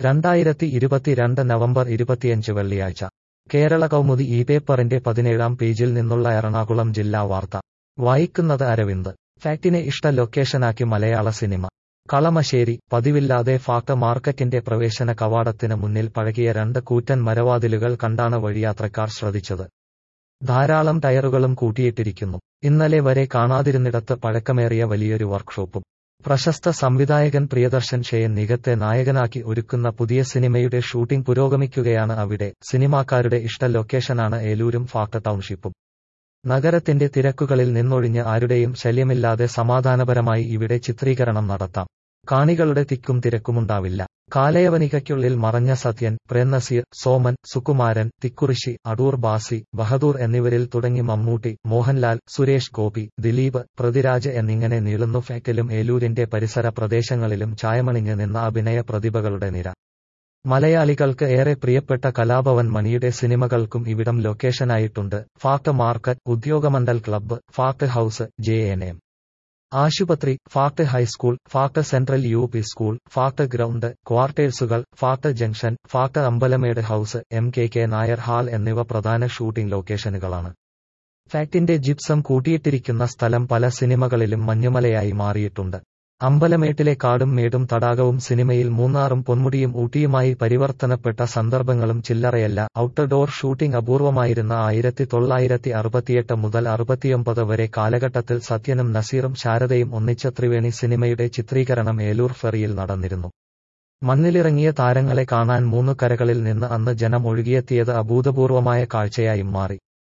രണ്ടായിരത്തി ഇരുപത്തിരണ്ട് നവംബർ ഇരുപത്തിയഞ്ച് വെള്ളിയാഴ്ച കേരള കൗമുദി ഈ പേപ്പറിന്റെ പതിനേഴാം പേജിൽ നിന്നുള്ള എറണാകുളം ജില്ലാ വാർത്ത വായിക്കുന്നത് അരവിന്ദ് ഫാക്ടിനെ ഇഷ്ട ലൊക്കേഷനാക്കി മലയാള സിനിമ കളമശ്ശേരി പതിവില്ലാതെ ഫാക്ട് മാർക്കറ്റിന്റെ പ്രവേശന കവാടത്തിന് മുന്നിൽ പഴകിയ രണ്ട് കൂറ്റൻ മരവാതിലുകൾ കണ്ടാണ് വഴിയാത്രക്കാർ ശ്രദ്ധിച്ചത് ധാരാളം ടയറുകളും കൂട്ടിയിട്ടിരിക്കുന്നു ഇന്നലെ വരെ കാണാതിരുന്നിടത്ത് പഴക്കമേറിയ വലിയൊരു വർക്ക്ഷോപ്പും പ്രശസ്ത സംവിധായകൻ പ്രിയദർശൻ ഷെയൻ നികത്തെ നായകനാക്കി ഒരുക്കുന്ന പുതിയ സിനിമയുടെ ഷൂട്ടിംഗ് പുരോഗമിക്കുകയാണ് അവിടെ സിനിമാക്കാരുടെ ഇഷ്ട ലൊക്കേഷനാണ് ഏലൂരും ഫാക്ട് ടൗൺഷിപ്പും നഗരത്തിന്റെ തിരക്കുകളിൽ നിന്നൊഴിഞ്ഞ് ആരുടെയും ശല്യമില്ലാതെ സമാധാനപരമായി ഇവിടെ ചിത്രീകരണം നടത്താം കാണികളുടെ തിക്കും തിരക്കുമുണ്ടാവില്ല കാലയവനികയ്ക്കുള്ളിൽ മറഞ്ഞ സത്യൻ പ്രേംനസീർ സോമൻ സുകുമാരൻ തിക്കുറിശി അടൂർ ബാസി ബഹദൂർ എന്നിവരിൽ തുടങ്ങി മമ്മൂട്ടി മോഹൻലാൽ സുരേഷ് ഗോപി ദിലീപ് പൃഥ്വിരാജ് എന്നിങ്ങനെ നീളുന്നു ഫാക്ടിലും ഏലൂരിന്റെ പരിസര പ്രദേശങ്ങളിലും ചായമണിഞ്ഞ് നിന്ന അഭിനയ പ്രതിഭകളുടെ നിര മലയാളികൾക്ക് ഏറെ പ്രിയപ്പെട്ട കലാഭവൻ മണിയുടെ സിനിമകൾക്കും ഇവിടം ലൊക്കേഷനായിട്ടുണ്ട് FACT market Udyogamandal club FACT house J N M ആശുപത്രി FACT high school FACT central U P school FACT ground ക്വാർട്ടേഴ്സുകൾ FACT junction FACT Ambalamedu house M K K Nair hall എന്നിവ പ്രധാന ഷൂട്ടിംഗ് ലൊക്കേഷനുകളാണ് ഫാക്ടിന്റെ ജിപ്സം കൂട്ടിയിട്ടിരിക്കുന്ന സ്ഥലം പല സിനിമകളിലും മഞ്ഞുമലയായി മാറിയിട്ടുണ്ട് അമ്പലമേട്ടിലെ കാടും മേടും തടാകവും സിനിമയിൽ മൂന്നാറും പൊന്മുടിയും ഊട്ടിയുമായി പരിവർത്തനപ്പെട്ട സന്ദർഭങ്ങളും ചില്ലറയല്ല ഔട്ട്ഡോർ ഷൂട്ടിംഗ് അപൂർവമായിരുന്ന ആയിരത്തി തൊള്ളായിരത്തി അറുപത്തിയെട്ട് മുതൽ അറുപത്തിയൊമ്പത് വരെ കാലഘട്ടത്തിൽ സത്യനും നസീറും ശാരദയും ഒന്നിച്ച ത്രിവേണി സിനിമയുടെ ചിത്രീകരണം ഏലൂർ ഫെറിയിൽ നടന്നിരുന്നു മണ്ണിലിറങ്ങിയ താരങ്ങളെ കാണാൻ മൂന്നു കരകളിൽ നിന്ന് അന്ന് ജനം ഒഴുകിയെത്തിയത് അഭൂതപൂർവമായ കാഴ്ചയായും മാറി